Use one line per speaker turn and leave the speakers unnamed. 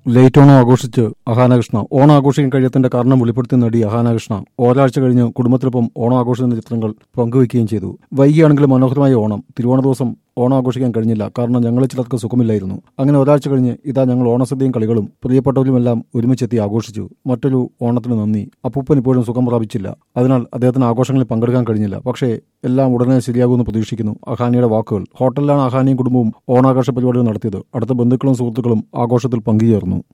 late Onam ആഘോഷിച്ച് അഹാനകൃഷ്ണ ഓണം ആഘോഷിക്കാൻ കഴിയാത്തതിന്റെ കാരണം വെളിപ്പെടുത്തി നടി അഹാനകൃഷ്ണ ഒരാഴ്ച കഴിഞ്ഞ് കുടുംബത്തിനൊപ്പം ഓണം ആഘോഷിക്കുന്ന ചിത്രങ്ങൾ പങ്കുവയ്ക്കുകയും ചെയ്തു വൈകിയാണെങ്കിലും മനോഹരമായ ഓണം തിരുവോണ ദിവസം ഓണം ആഘോഷിക്കാൻ കഴിഞ്ഞില്ല കാരണം ഞങ്ങളിൽ ചിലർക്ക് സുഖമില്ലായിരുന്നു അങ്ങനെ ഒരാഴ്ച കഴിഞ്ഞ് ഇതാ ഞങ്ങൾ ഓണസദ്യയും കളികളും പ്രിയപ്പെട്ടവരുമെല്ലാം ഒരുമിച്ചെത്തി ആഘോഷിച്ചു മറ്റൊരു ഓണത്തിന് നന്ദി അപ്പൂപ്പൻ ഇപ്പോഴും സുഖം പ്രാപിച്ചില്ല അതിനാൽ അദ്ദേഹത്തിന് ആഘോഷങ്ങളിൽ പങ്കെടുക്കാൻ കഴിഞ്ഞില്ല പക്ഷേ എല്ലാം ഉടനെ ശരിയാകുമെന്ന് പ്രതീക്ഷിക്കുന്നു അഹാനിയുടെ വാക്കുകൾ ഹോട്ടലിലാണ് അഹാനിയും കുടുംബവും ഓണാഘോഷ പരിപാടികൾ നടത്തിയത് അടുത്ത ബന്ധുക്കളും സുഹൃത്തുക്കളും ആഘോഷത്തിൽ പങ്കുചേർന്നു